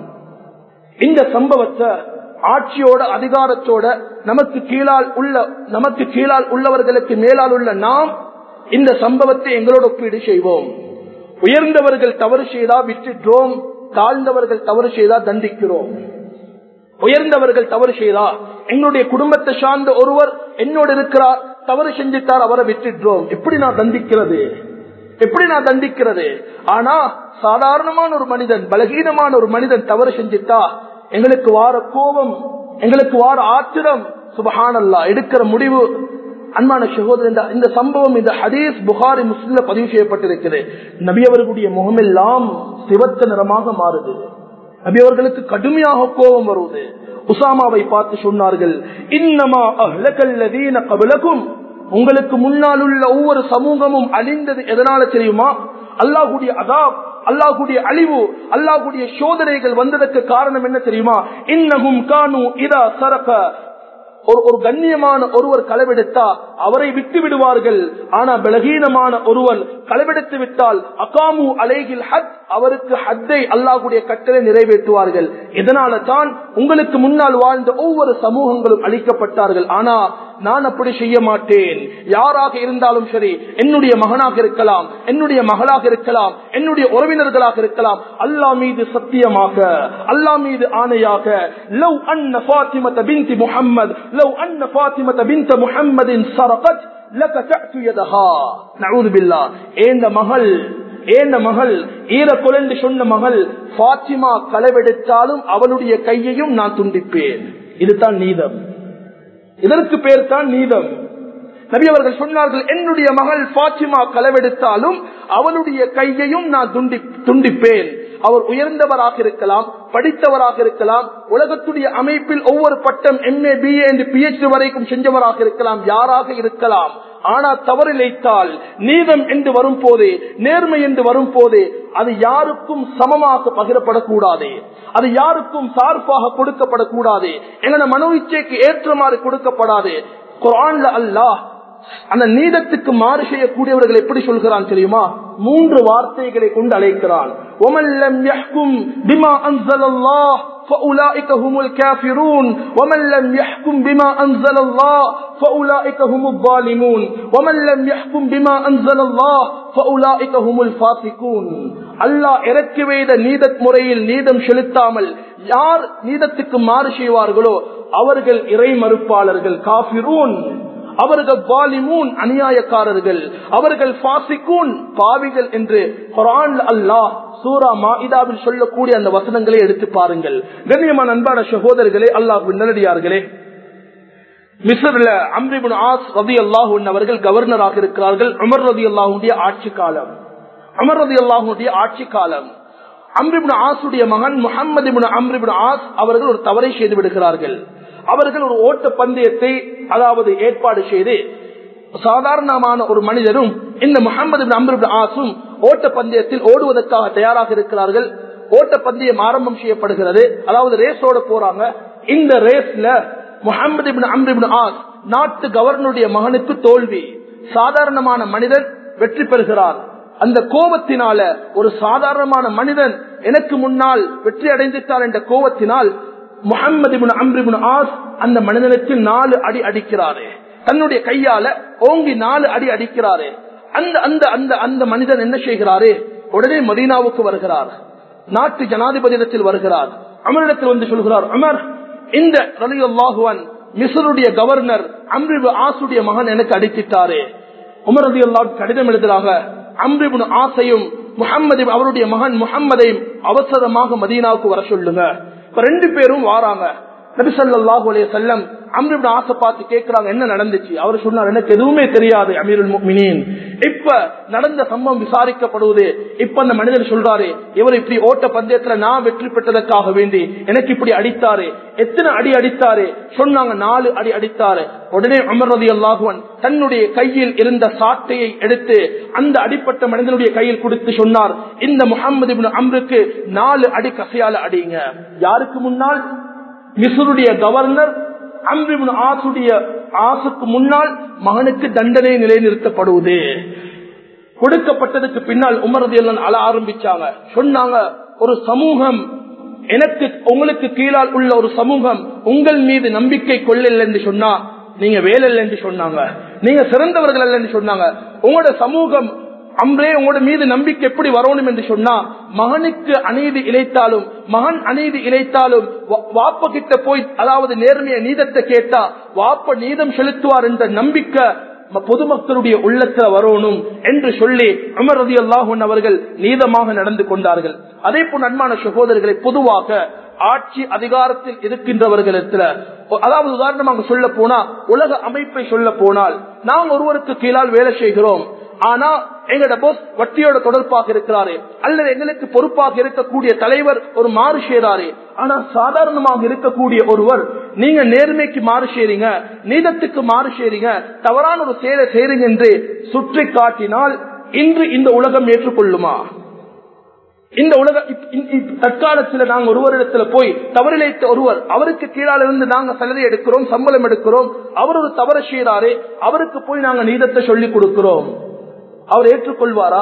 இந்த சம்பவத்தை ஆட்சியோட அதிகாரத்தோட நமக்கு கீழால் உள்ள நமக்கு கீழால் உள்ளவர்களுக்கு மேலால் உள்ள நாம் இந்த சம்பவத்தை எங்களோட ஒப்பீடு செய்வோம் உயர்ந்தவர்கள் தவறு செய்தா விட்டுட்டோம் தாழ்ந்தவர்கள் தவறு செய்தா தண்டிக்கிறோம் உயர்ந்தவர்கள் தவறு செய்தா எங்களுடைய குடும்பத்தை சார்ந்த ஒருவர் என்னோடு இருக்கிறார் தவறு செஞ்சிட்டார் அவரை விட்டுடுறோம் எப்படி நான் தண்டிக்கிறது எப்படி நான் தண்டிக்கிறது ஆனா சாதாரணமான ஒரு மனிதன் பலகீனமான ஒரு மனிதன் தவறு செஞ்சிட்டா எங்களுக்கு வார கோபம் எங்களுக்கு வார ஆத்திரம் சுபஹானல்லா எடுக்கிற முடிவு அன்பான சகோதரன் இந்த- இந்த சம்பவம் இந்த ஹதீஸ் புகாரி முஸ்லிம்ல பதிவு செய்யப்பட்டிருக்கிறது நபி அவர்களுடைய முகமெல்லாம் சிவத்த நிறமாக மாறுது நபி அவர்களுக்கு கடுமையாக கோபம் வருவது உசாமாவை பார்த்து சொன்னார்கள் இன்னமா அஹ்லகல்லதீன கபலகும் உங்களுக்கு முன்னால் உள்ள ஒவ்வொரு சமூகமும் அழிந்தது எதனால தெரியுமா அல்லாஹுடைய அதாப் அல்லாஹுடைய அழிவு அல்லாஹுடைய சோதனைகள் வந்ததற்கு காரணம் என்ன தெரியுமா இன்னகும் கானு இதா சரக ஒரு ஒரு கண்ணியமான ஒருவர் களவெடுத்தா அவரை விட்டு விடுவார்கள் ஆனா பலகீனமான ஒருவர் களவெடுத்து விட்டால் அகாமு அலைகில் ஹத் அவருக்கு ஹத்தை அல்லாஹுடைய கட்டளை நிறைவேற்றுவார்கள் இதனால தான் உங்களுக்கு முன்னால் வாழ்ந்த ஒவ்வொரு சமூகங்களும் அளிக்கப்பட்டார்கள் ஆனா நான் அப்படி செய்ய மாட்டேன் யாராக இருந்தாலும் சரி என்னுடைய மகனாக இருக்கலாம் என்னுடைய மகளாக இருக்கலாம் என்னுடைய உறவினர்களாக இருக்கலாம் அல்லாஹ் மீது சத்தியமாக அல்லாஹ் மீது ஆணையாக லவ் அன்ன ஃபாத்திமத பின்தி முஹம்மத் லவ் அன்ன ஃபாத்திமத பின்த முஹம்மதின் சரகத் லகதஅது யதஹா நஊது பில்லாஹ் ஏந்த மகள் ஏந்த மகள் ஈர குலண்டு சொன்ன மகள் ஃபாத்திமா களவெடுத்தாலும் அவளுடைய கையையும் நான் துண்டிப்பேன் இதுதான் நீதம் இதற்கு பேர் தான் நீதம் நபி அவர்கள் சொன்னார்கள் என்னுடைய மகள் பாத்திமா களவெடுத்தாலும் அவளுடைய கையையும் நான் துண்டி துண்டிப்பேன் அவர் உயர்ந்தவராக இருக்கலாம் படித்தவராக இருக்கலாம் உலகத்துடைய அமைப்பில் ஒவ்வொரு பட்டம் எம்ஏ பிஏ என்று பிஹெச்டி வரைக்கும் செஞ்சவராக இருக்கலாம் யாராக இருக்கலாம் ஆனா தவறிழைத்தால் நீதம் என்று வரும் போதே நேர்மை என்று வரும் போதே அது யாருக்கும் சமமாக பகிரப்படக்கூடாது அது யாருக்கும் சார்பாக கொடுக்கப்படக்கூடாது எங்கன மனோ இச்சைக்கு ஏற்றமாறு கொடுக்கப்படாது குரான்ல அல்லாஹ் அந்த நீதத்துக்கு மாறு செய்யக்கூடியவர்கள் எப்படி சொல்கிறான் தெரியுமா மூன்று வார்த்தைகளை கொண்டு அழைக்கிறான் وَمَنْ لَمْ يَحْكُمْ بِمَا أَنزَلَ اللَّهُ فَأُولَئِكَ هُمُ الْكَافِرُونَ وَمَنْ لَمْ يَحْكُمْ بِمَا أَنزَلَ اللَّهُ فَأُولَئِكَ هُمُ الظَّالِمُونَ وَمَنْ لَمْ يَحْكُمْ بِمَا أَنزَلَ اللَّهُ فَأُولَئِكَ هُمُ الْفَاسِقُونَ அல்லாஹ் இறக்கி வைத்த நீதத் முறையில் நீதம் செலுத்தாமல் யார் நீதத்துக்கு மாறு செய்வார்களோ அவர்கள் இறை மறுப்பாளர்கள் காபிரூன் அவர்கள் வாலிமூன் அநியாயக்காரர்கள் அவர்கள் பாசிக்கூன் பாவிகள் என்று குரான் அல்லாஹ் சூரா மாஇதாவில் சொல்லக்கூடிய அந்த வசனங்களை எடுத்து பாருங்கள் கண்ணியமான அன்பான சகோதரர்களே அல்லாஹ் நல்லடியார்களே மிஸ்ரில் அம்ரிபுன் ஆஸ் ரதி அல்லாஹூ அவர்கள் கவர்னராக இருக்கிறார்கள் உமர் ரதி அல்லாஹுடைய ஆட்சி காலம் அமர் ரதி அல்லாஹுடைய ஆட்சி காலம் அம்ரிபுன் ஆசுடைய மகன் முகமது அம்ரிபுன் ஆஸ் அவர்கள் ஒரு தவறை செய்து விடுகிறார்கள் அவர்கள் ஒரு ஓட்ட பந்தயத்தை அதாவது ஏற்பாடு செய்து சாதாரணமான ஒரு மனிதரும் இந்த முகமது அம்ருபின் ஆசும் ஓட்ட பந்தயத்தில் ஓடுவதற்காக தயாராக இருக்கிறார்கள் ஓட்ட பந்தயம் ஆரம்பம் செய்யப்படுகிறது அதாவது ரேஸோட போறாங்க இந்த ரேஸ்ல முகமது அம்ரிபின் ஆஸ் நாட்டு கவர்னருடைய மகனுக்கு தோல்வி சாதாரணமான மனிதன் வெற்றி பெறுகிறார் அந்த கோபத்தினால ஒரு சாதாரணமான மனிதன் எனக்கு முன்னால் வெற்றி அடைந்துட்டார் என்ற கோபத்தினால் முகமது அம்ரிபுன் ஆஸ் அந்த மனிதனுக்கு நாலு அடி அடிக்கிறாரு தன்னுடைய கையால ஓங்கி நாலு அடி அடிக்கிறாரு அந்த அந்த அந்த அந்த மனிதன் என்ன செய்கிறாரு உடனே மதீனாவுக்கு வருகிறார் நாட்டு ஜனாதிபதியிடத்தில் வருகிறார் அமரிடத்தில் வந்து சொல்கிறார் அமர் இந்த ரலியுல்லாஹுவன் மிசருடைய கவர்னர் அம்ரிபு ஆசுடைய மகன் எனக்கு அடித்திட்டாரு உமர் ரதி கடிதம் எழுதுறாங்க அம்ரிபுன் ஆசையும் முகம்மது அவருடைய மகன் முகம்மதையும் அவசரமாக மதீனாவுக்கு வர சொல்லுங்க இப்ப ரெண்டு பேரும் வாராங்க நபிசல்லாஹு அலைய செல்லம் அம்ரிபின் ஆசை பார்த்து கேட்கிறாங்க என்ன நடந்துச்சு அவர் சொன்னார் எனக்கு எதுவுமே தெரியாது அமீருல் முக்மினின் இப்ப நடந்த சம்பவம் விசாரிக்கப்படுவது இப்ப அந்த மனிதர் சொல்றாரு இவர் இப்படி ஓட்ட பந்தயத்துல நான் வெற்றி பெற்றதற்காக வேண்டி எனக்கு இப்படி அடித்தாரு எத்தனை அடி அடித்தாரு சொன்னாங்க நாலு அடி அடித்தாரு உடனே அமர் ரதி அல்லாஹுவன் தன்னுடைய கையில் இருந்த சாட்டையை எடுத்து அந்த அடிப்பட்ட மனிதனுடைய கையில் கொடுத்து சொன்னார் இந்த முகமது அம்ருக்கு நாலு அடி கசையால அடிங்க யாருக்கு முன்னால் மிசுருடைய கவர்னர் அம்பிபின் ஆசுடைய ஆசுக்கு முன்னால் மகனுக்கு தண்டனை நிலைநிறுத்தப்படுவது கொடுக்கப்பட்டதுக்கு பின்னால் உமரது எல்லாம் அழ ஆரம்பிச்சாங்க சொன்னாங்க ஒரு சமூகம் எனக்கு உங்களுக்கு கீழால் உள்ள ஒரு சமூகம் உங்கள் மீது நம்பிக்கை கொள்ளல என்று சொன்னா நீங்க வேலை என்று சொன்னாங்க நீங்க சிறந்தவர்கள் அல்ல என்று சொன்னாங்க உங்களோட சமூகம் அம்ரே உங்களோட மீது நம்பிக்கை எப்படி வரணும் என்று சொன்னா மகனுக்கு அநீதி இழைத்தாலும் மகன் அநீதி இழைத்தாலும் வாப்ப கிட்ட போய் அதாவது நேர்மைய நீதத்தை கேட்டா வாப்ப நீதம் செலுத்துவார் என்ற நம்பிக்கை பொதுமக்களுடைய உள்ளத்துல வரணும் என்று சொல்லி அமர் ரதி அல்லாஹன் அவர்கள் நீதமாக நடந்து கொண்டார்கள் அதே போல் அன்பான சகோதரர்களை பொதுவாக ஆட்சி அதிகாரத்தில் இருக்கின்றவர்களிடத்துல அதாவது உதாரணமாக சொல்ல போனா உலக அமைப்பை சொல்ல போனால் நாம் ஒருவருக்கு கீழால் வேலை செய்கிறோம் ஆனா எங்கட போஸ் வட்டியோட தொடர்பாக இருக்கிறாரு அல்லது எங்களுக்கு பொறுப்பாக இருக்கக்கூடிய தலைவர் ஒரு மாறு செய்றாரு ஆனா சாதாரணமாக இருக்கக்கூடிய ஒருவர் நீங்க நேர்மைக்கு மாறு செய்றீங்க நீதத்துக்கு மாறு செய்றீங்க தவறான ஒரு செயலை செய்றீங்க என்று சுற்றி காட்டினால் இன்று இந்த உலகம் ஏற்றுக்கொள்ளுமா இந்த உலக தற்காலத்தில் நாங்க ஒருவரிடத்துல போய் தவறிழைத்த ஒருவர் அவருக்கு கீழால இருந்து நாங்க சலரி எடுக்கிறோம் சம்பளம் எடுக்கிறோம் அவர் ஒரு தவறு செய்யறாரு அவருக்கு போய் நாங்க நீதத்தை சொல்லிக் கொடுக்கிறோம் அவர் ஏற்றுக்கொள்வாரா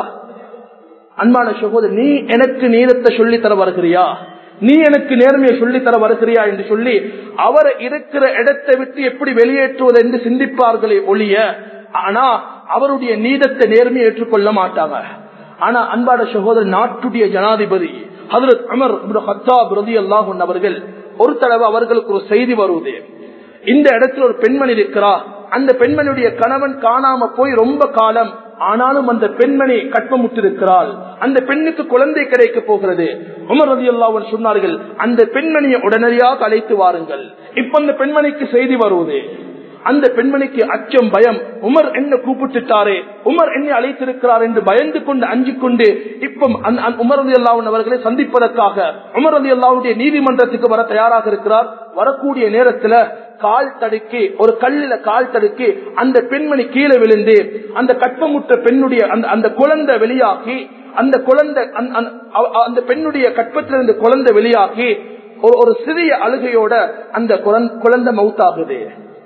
அன்பான சகோதரர் நீ எனக்கு நீதத்தை சொல்லி தர வருகிறியா நீ எனக்கு நேர்மையை சொல்லி தர வருகிறியா என்று சொல்லி அவர் இருக்கிற இடத்தை விட்டு எப்படி வெளியேற்றுவது என்று சிந்திப்பார்களே ஒழிய ஆனா அவருடைய நீதத்தை நேர்மையை ஏற்றுக்கொள்ள மாட்டாங்க ஆனா அன்பான சகோதரர் நாட்டுடைய ஜனாதிபதி ஹதரத் அமர் ஹத்தாப் ரதி அல்லாஹன் அவர்கள் ஒரு தடவை அவர்களுக்கு ஒரு செய்தி வருவது இந்த இடத்துல ஒரு பெண்மணி இருக்கிறா அந்த பெண்மணியுடைய கணவன் காணாம போய் ரொம்ப காலம் ஆனாலும் அந்த பெண்மணி கற்பமுற்றிருக்கிறாள் அந்த பெண்ணுக்கு குழந்தை கிடைக்க போகிறது உமர் ரதி அல்லாவன் சொன்னார்கள் அந்த பெண்மணியை உடனடியாக அழைத்து வாருங்கள் இப்ப அந்த பெண்மணிக்கு செய்தி வருவது அந்த பெண்மணிக்கு அச்சம் பயம் உமர் என்ன கூப்பிட்டுட்டாரே உமர் என்னை அழைத்திருக்கிறார் என்று பயந்து கொண்டு அஞ்சு கொண்டு இப்ப உமர் அலி அல்லாவின் அவர்களை சந்திப்பதற்காக உமர் அலி அல்லாவுடைய நீதிமன்றத்துக்கு வர தயாராக இருக்கிறார் வரக்கூடிய நேரத்துல கால் தடுக்கி ஒரு கல்லில கால் தடுக்கி அந்த பெண்மணி கீழே விழுந்து அந்த கற்பமுற்ற பெண்ணுடைய அந்த அந்த குழந்தை வெளியாகி அந்த குழந்தை அந்த பெண்ணுடைய கற்பத்திலிருந்து குழந்தை வெளியாகி ஒரு சிறிய அழுகையோட அந்த குழந்தை மவுத்தாகுது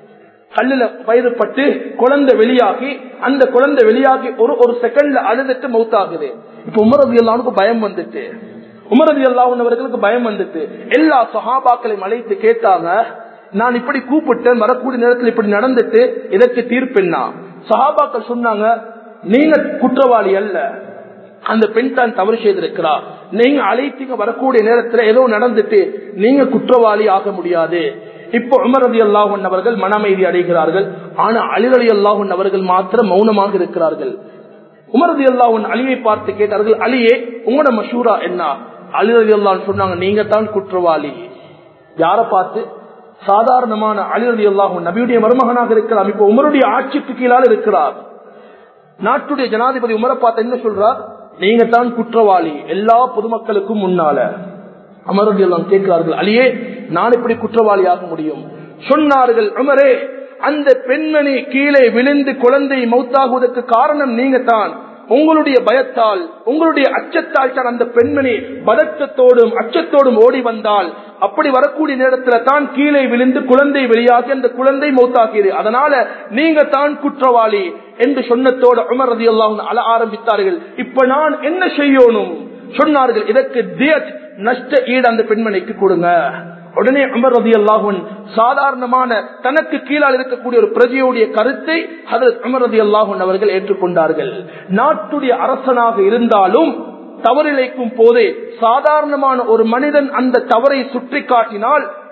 கல்லுல பயிர்பட்டு குழந்தை வெளியாகி அந்த குழந்தை வெளியாகி ஒரு ஒரு செகண்ட்ல அழுதுட்டு மவுத்தாகுது இப்ப உமரது எல்லாவுக்கு பயம் வந்துட்டு உமரது எல்லாவுன்னவர்களுக்கு பயம் வந்துட்டு எல்லா சஹாபாக்களையும் அழைத்து கேட்டாங்க நான் இப்படி கூப்பிட்டேன் வரக்கூடிய நேரத்தில் இப்படி நடந்துட்டு இதற்கு தீர்ப்பென்னா சஹாபாக்கள் சொன்னாங்க நீங்க குற்றவாளி அல்ல அந்த பெண் தான் தவறு செய்திருக்கிறா நீங்க அழைத்தீங்க வரக்கூடிய நேரத்துல ஏதோ நடந்துட்டு நீங்க குற்றவாளி ஆக முடியாது இப்போ உமர் அலி அல்லாஹன் அவர்கள் மனமைதி அடைகிறார்கள் ஆனா அலி அலி அல்லாஹன் அவர்கள் மாத்திரம் மௌனமாக இருக்கிறார்கள் உமர் அலி அல்லாஹன் அலியை பார்த்து கேட்டார்கள் அலியே உங்களோட மஷூரா என்ன அலி அலி அல்லாஹ் சொன்னாங்க நீங்க தான் குற்றவாளி யார பார்த்து சாதாரணமான அலி அலி அல்லாஹன் நபியுடைய மருமகனாக இருக்கலாம் இப்போ உமருடைய ஆட்சிக்கு கீழால் இருக்கிறார் நாட்டுடைய ஜனாதிபதி உமரை பார்த்து என்ன சொல்றார் நீங்க தான் குற்றவாளி எல்லா பொதுமக்களுக்கும் முன்னால அமரதி எல்லாம் கேட்கிறார்கள் அலியே நான் இப்படி குற்றவாளி ஆக முடியும் சொன்னார்கள் அமரே அந்த பெண்மணி கீழே விழுந்து குழந்தை மௌத்தாகுவதற்கு காரணம் நீங்க தான் உங்களுடைய பயத்தால் உங்களுடைய அச்சத்தால் தான் அந்த பெண்மணி பதற்றத்தோடும் அச்சத்தோடும் ஓடி வந்தால் அப்படி வரக்கூடிய நேரத்துல தான் கீழே விழுந்து குழந்தை வெளியாகி அந்த குழந்தை மௌத்தாகியது அதனால நீங்க தான் குற்றவாளி என்று சொன்னத்தோடு உமர் ரதி அழ ஆரம்பித்தார்கள் இப்ப நான் என்ன செய்யணும் சொன்னார்கள் இதற்கு தியத் நஷ்ட ஈடு அந்த பெண்மணிக்கு கொடுங்க உடனே அமர் ரதி அல்லாஹன் சாதாரணமான தனக்கு கீழால் இருக்கக்கூடிய ஒரு பிரஜையுடைய கருத்தை ஹதரத் அமர் ரதி அல்லாஹன் அவர்கள் ஏற்றுக்கொண்டார்கள் நாட்டுடைய அரசனாக இருந்தாலும் தவறிழைக்கும் போதே சாதாரணமான ஒரு மனிதன் அந்த தவறை சுற்றி காட்டினால்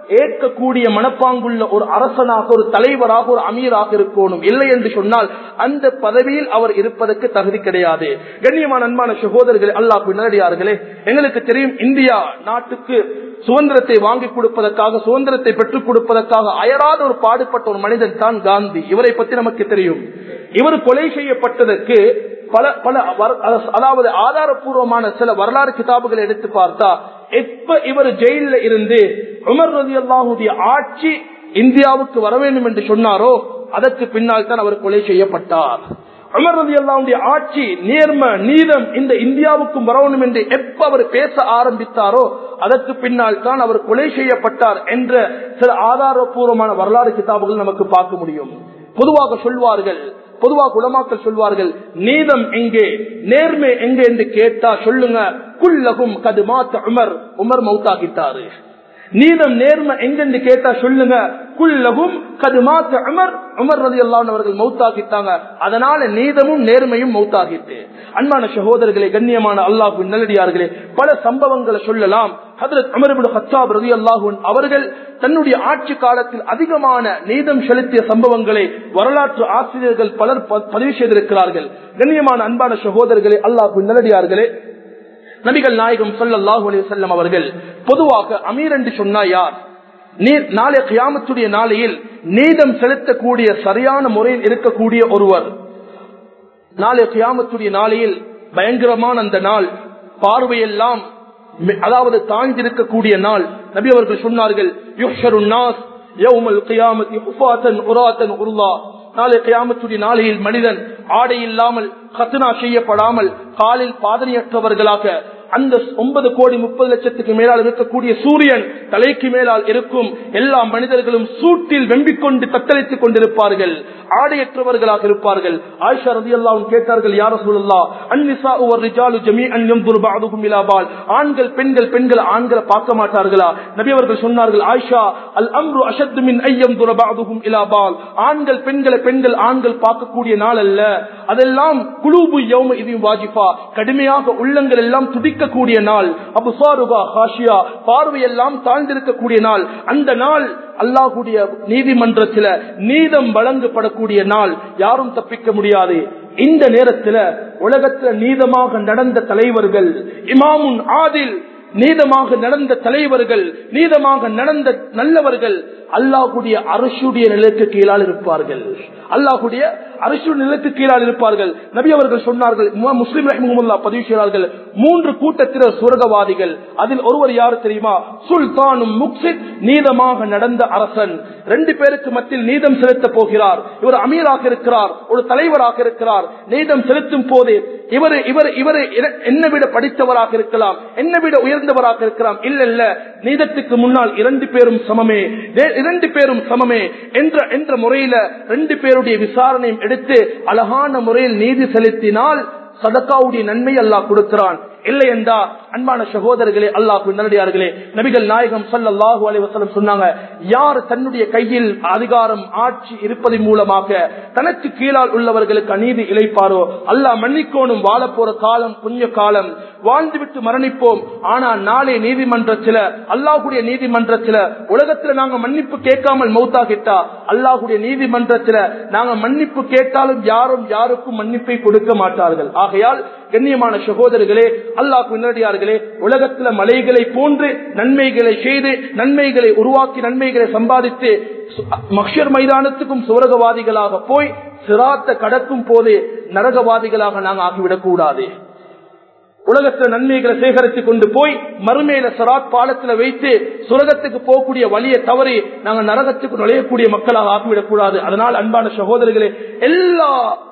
ஏற்கக்கூடிய மனப்பாங்குள்ள ஒரு அரசனாக ஒரு தலைவராக ஒரு அமீராக இருக்கணும் இல்லை என்று சொன்னால் அந்த பதவியில் அவர் இருப்பதற்கு தகுதி கிடையாது கண்ணியமான அன்பான சகோதரர்களே அல்லாஹ் நேரடியார்களே எங்களுக்கு தெரியும் இந்தியா நாட்டுக்கு சுதந்திரத்தை வாங்கி கொடுப்பதற்காக சுதந்திரத்தை பெற்றுக் கொடுப்பதற்காக அயராத ஒரு பாடுபட்ட ஒரு மனிதன் தான் காந்தி இவரை பற்றி நமக்கு தெரியும் இவர் கொலை செய்யப்பட்டதற்கு பல பல வர்- அதாவது ஆதாரபூர்வமான சில வரலாறு கிதாபுகளை எடுத்து பார்த்தா எப்ப இவர் ஜெயில இருந்து உமர் ரதி அல்லாஹுடைய ஆட்சி இந்தியாவுக்கு வர வேண்டும் என்று சொன்னாரோ அதற்கு பின்னால் தான் அவர் கொலை செய்யப்பட்டார் உமர் ரதி அல்லாவுடைய ஆட்சி நேர்ம நீதம் இந்த இந்தியாவுக்கும் வரணும் என்று எப்ப அவர் பேச ஆரம்பித்தாரோ அதற்கு பின்னால் தான் அவர் கொலை செய்யப்பட்டார் என்ற சில ஆதாரபூர்வமான வரலாறு கிதாபுகள் நமக்கு பார்க்க முடியும் பொதுவாக சொல்வார்கள் பொதுவாக உலமாக்கள் சொல்வார்கள் நீதம் எங்கே நேர்மை எங்கே என்று கேட்டா சொல்லுங்க குல்லகும் கது மாத்த உமர் உமர் மௌத்தாகிட்டாரு நீதம் நேர்மை எங்கென்று கேட்டா சொல்லுங்க குல்லகும் கது மாத்த உமர் உமர் ரதி அவர்கள் மௌத்தாகிட்டாங்க அதனால நீதமும் நேர்மையும் மௌத்தாகிட்டு அன்பான சகோதரர்களே கண்ணியமான அல்லாஹு நல்லடியார்களே பல சம்பவங்களை சொல்லலாம் ஹதரத் அமர்புல் ஹத்தாப் ரதி அல்லாஹூன் அவர்கள் தன்னுடைய ஆட்சி காலத்தில் அதிகமான நீதம் செலுத்திய சம்பவங்களை வரலாற்று ஆசிரியர்கள் பலர் ப- பதிவு செய்திருக்கிறார்கள் கண்ணியமான அன்பான சகோதரர்களே அல்லாஹு நல்லடியார்களே நபிகள் நாயகம் ஸல்லல்லாஹு அலைஹி வஸல்லம் அவர்கள் பொதுவாக அமீர் என்று சொன்னா யார் நீர் நாளை கியாமத்துடைய நாளையில் நீதம் செலுத்தக்கூடிய சரியான முறையில் இருக்கக்கூடிய ஒருவர் நாளை கியாமத்துடைய நாளையில் பயங்கரமான அந்த நாள் பார்வையெல்லாம் மி- அதாவது தாழ்ந்திருக்கக்கூடிய நாள் நபி அவர்கள் சொன்னார்கள் யுஹ்ஷருன் நாஸ் யௌமல் கியாமத்தி ஹுஃபாத்தன் உராத்தன் உருளா நாளை கியாமத்துடைய நாளையில் மனிதன் ஆடை இல்லாமல் கத்னா செய்யப்படாமல் காலில் பாதனையற்றவர்களாக அந்த ஒன்பது கோடி முப்பது லட்சத்துக்கு மேலால் இருக்கக்கூடிய சூரியன் தலைக்கு மேலால் இருக்கும் எல்லா மனிதர்களும் சூட்டில் வெம்பிக் கொண்டு தத்தளித்துக் கொண்டிருப்பார்கள் ஆடையற்றவர்களாக இருப்பார்கள் ஆயிஷா ரதி அல்லாவும் கேட்டார்கள் யார சொல்லா அந்நிசா ஒரு ரிஜாலு ஜமீ அன்யம் துர்பாதுகும் இலாபால் ஆண்கள் பெண்கள் பெண்கள் ஆண்களை பார்க்க மாட்டார்களா நபி அவர்கள் சொன்னார்கள் ஆயிஷா அல் அம்ரு அஷத்து மின் ஐயம் துரபாதுகும் இலாபால் ஆண்கள் பெண்களை பெண்கள் ஆண்கள் பார்க்கக்கூடிய நாள் அல்ல அதெல்லாம் குலூபு யௌம இதையும் வாஜிபா கடுமையாக உள்ளங்கள் எல்லாம் துடிக்கக்கூடிய நாள் அபு சாருகா ஹாஷியா பார்வையெல்லாம் தாழ்ந்திருக்கக்கூடிய நாள் அந்த நாள் அல்லாஹுடைய நீதிமன்றத்தில் நீதம் வழங்கப்படக்கூடிய நாள் யாரும் தப்பிக்க முடியாது இந்த நேரத்தில் உலகத்தில் நீதமாக நடந்த தலைவர்கள் இமாமுன் ஆதில் நீதமாக நடந்த தலைவர்கள் நீதமாக நடந்த நல்லவர்கள் அல்லாஹுடைய அரசுடைய நிலக்கு கீழால் இருப்பார்கள் அல்லாஹுடைய அரசு நிலக்கு கீழால் இருப்பார்கள் நபி அவர்கள் சொன்னார்கள் இமாம் முஸ்லிம் ரஹிமுல்லா பதிவு செய்கிறார்கள் மூன்று கூட்டத்தினர் சுரகவாதிகள் அதில் ஒருவர் யாரு தெரியுமா சுல்தானும் முக்சித் நீதமாக நடந்த அரசன் ரெண்டு பேருக்கு மத்தியில் நீதம் செலுத்த போகிறார் இவர் அமீராக இருக்கிறார் ஒரு தலைவராக இருக்கிறார் நீதம் செலுத்தும் போது இவர் இவர் இவர் என்ன விட படித்தவராக இருக்கலாம் என்ன விட உயர்ந்தவராக இருக்கலாம் இல்ல இல்ல நீதத்துக்கு முன்னால் இரண்டு பேரும் சமமே வே- இரண்டு பேரும் சமமே என்ற என்ற முறையில ரெண்டு பேருடைய விசாரணையும் எடுத்து அழகான முறையில் நீதி செலுத்தினால் சதக்காவுடைய நன்மை அல்லாஹ் கொடுக்கிறான் இல்லை என்றா அன்பான சகோதரர்களே அல்லாஹ் நல்லடியார்களே நபிகள் நாயகம் ஸல்லல்லாஹு அலைஹி வஸல்லம் சொன்னாங்க யார் தன்னுடைய கையில் அதிகாரம் ஆட்சி இருப்பதன் மூலமாக தனக்கு கீழால் உள்ளவர்களுக்கு அநீதி இழைப்பாரோ அல்லாஹ் மன்னிக்கோணும் வாழ போற காலம் கொஞ்ச காலம் வாழ்ந்துவிட்டு மரணிப்போம் ஆனா நாளை நீதிமன்றத்தில் அல்லாஹுடைய நீதிமன்றத்தில் உலகத்துல நாங்க மன்னிப்பு கேட்காமல் மௌத்தாகிட்டா அல்லாஹுடைய நீதிமன்றத்தில் நாங்க மன்னிப்பு கேட்டாலும் யாரும் யாருக்கும் மன்னிப்பை கொடுக்க மாட்டார்கள் ஆகையால் கண்ணியமான சகோதரர்களே அல்லாஹ் பின்னடியார்களே உலகத்துல மலைகளை போன்று நன்மைகளை செய்து நன்மைகளை உருவாக்கி நன்மைகளை சம்பாதித்து சு- மக்ஷர் மைதானத்துக்கும் சுவரகவாதிகளாக போய் சிராத்த கடக்கும் போது நரகவாதிகளாக நாங்கள் ஆகிவிடக் கூடாது உலகத்துல நன்மைகளை சேகரித்துக் கொண்டு போய் மறுமையில சராத் பாலத்துல வைத்து சுரகத்துக்கு போகக்கூடிய வழியை தவறி நாங்க நரகத்துக்கு நுழையக்கூடிய மக்களாக ஆக்கிவிடக் கூடாது அதனால் அன்பான சகோதரர்களே எல்லா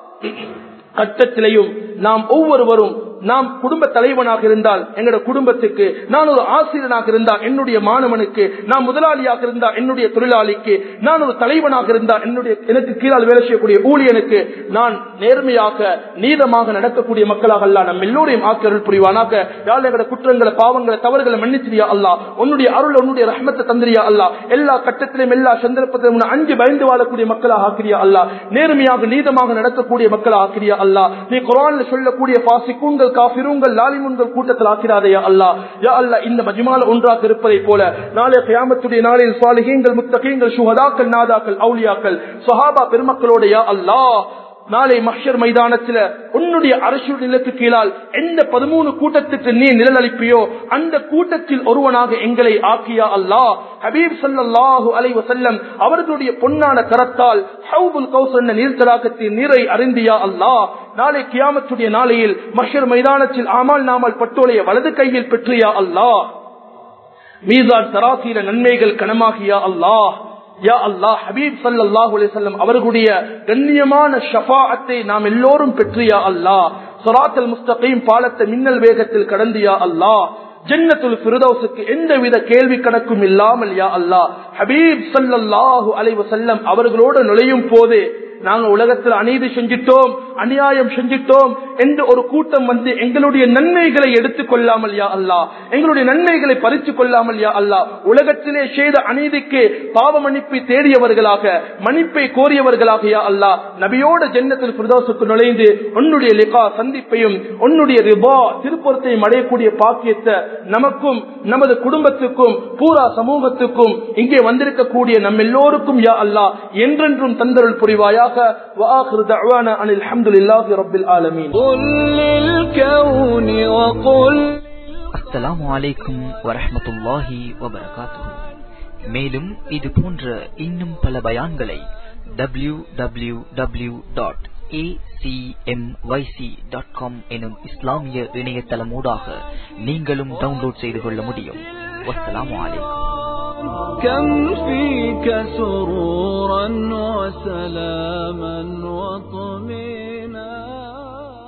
கட்டத்திலையும் நாம் ஒவ்வொருவரும் நாம் குடும்ப தலைவனாக இருந்தால் எங்களோட குடும்பத்துக்கு நான் ஒரு ஆசிரியனாக இருந்தால் என்னுடைய மாணவனுக்கு நான் முதலாளியாக இருந்தால் என்னுடைய தொழிலாளிக்கு நான் ஒரு தலைவனாக இருந்தால் என்னுடைய எனக்கு கீழால் வேலை செய்யக்கூடிய ஊழியனுக்கு நான் நேர்மையாக நீதமாக நடக்கக்கூடிய மக்களாக அல்ல நம் எல்லோரையும் ஆக்கியருள் புரிவானாக யாழ் எங்களோட குற்றங்களை பாவங்களை தவறுகளை மன்னிச்சிரியா அல்லா உன்னுடைய அருள் உன்னுடைய ரஹ்மத்தை தந்திரியா அல்லா எல்லா கட்டத்திலும் எல்லா சந்தர்ப்பத்திலும் உன்னை அஞ்சு பயந்து வாழக்கூடிய மக்களாக ஆக்கிரியா அல்லா நேர்மையாக நீதமாக நடக்கக்கூடிய மக்களாக ஆக்கிரியா அல்லா நீ குரான்ல சொல்லக்கூடிய பாசிக்குங்கள் முஷ்ரிகூன்கள் காபிரூன்கள் லாலிமுன்கள் கூட்டத்தில் ஆக்கிறாதையா அல்லா யா அல்லா இந்த மஜ்மால ஒன்றாக இருப்பதை போல நாளை கியாமத்துடைய நாளில் சாலிகீங்கள் முத்தகீங்கள் சுஹதாக்கள் நாதாக்கள் அவுலியாக்கள் சஹாபா பெருமக்களோட யா அல்லாஹ் நாளை மஹ்ஷர் மைதானத்துல உன்னுடைய அரசு நிலத்து கீழால் எந்த பதிமூணு கூட்டத்துக்கு நீ நிழல் அளிப்பியோ அந்த கூட்டத்தில் ஒருவனாக எங்களை ஆக்கியா அல்லாஹ் ஹபீப் சல்லாஹூ அலை வசல்லம் அவர்களுடைய பொன்னான கரத்தால் ஹவுபுல் கௌஸ் என்ற நீர்த்தலாக்கத்தின் நீரை அறிந்தியா அல்லாஹ் நாளை கியாமத்துடைய நாளையில் மஷர் மைதானத்தில் ஆமால் நாமல் பட்டோலைய வலது கையில் பெற்றியா அல்லாஹ் மீசான் தராசீர நன்மைகள் கனமாகியா அல்லாஹ் யா அல்லாஹ் ஹபீப் சல்லாஹூ அலிசல்லம் அவர்களுடைய கண்ணியமான ஷஃபாஅத்தை நாம் எல்லோரும் பெற்றியா அல்லாஹ் சொராத்தல் முஸ்தகையும் பாலத்தை மின்னல் வேகத்தில் கடந்தியா அல்லாஹ் ஜன்னத்துல் பிரதோசுக்கு எந்தவித கேள்வி கணக்கும் இல்லாமல் யா அல்லாஹ் ஹபீப் சல்லாஹூ அலைவ செல்லம் அவர்களோடு நுழையும் போது நாங்க உலகத்தில் அநீதி செஞ்சிட்டோம் அநியாயம் செஞ்சிட்டோம் என்று ஒரு கூட்டம் வந்து எங்களுடைய நன்மைகளை எடுத்துக் கொள்ளாமல் யா அல்லா எங்களுடைய நன்மைகளை பறித்து கொள்ளாமல் யா அல்லா உலகத்திலே செய்த அநீதிக்கு பாவ மன்னிப்பை தேடியவர்களாக மன்னிப்பை கோரியவர்களாக யா அல்லா நபியோட ஜன்னத்தில் பிரதோசுக்கு நுழைந்து உன்னுடைய லிகா சந்திப்பையும் உன்னுடைய ரிபா திருப்பொருத்தையும் அடையக்கூடிய பாக்கியத்தை நமக்கும் நமது குடும்பத்துக்கும் பூரா சமூகத்துக்கும் இங்கே வந்திருக்கக்கூடிய நம் எல்லோருக்கும் யா அல்லா என்றென்றும் தந்தருள் புரிவாயாக وآخر دعوانا أن الحمد لله رب العالمين قل للكون وقل அஸ்ஸலாமு அலைக்கும் வரஹ்மத்துல்லாஹி வபரகாத்துஹு மேலும் இது போன்ற இன்னும் பல பயான்களை டபிள்யூ டபிள்யூ டபிள்யூ டாட் எனும் இஸ்லாமிய இணையதளமூடாக நீங்களும் டவுன்லோட் செய்து கொள்ள முடியும் வஸ்ஸலாமு அலைக்கும் كم فيك سرورا وسلاما وطمئنا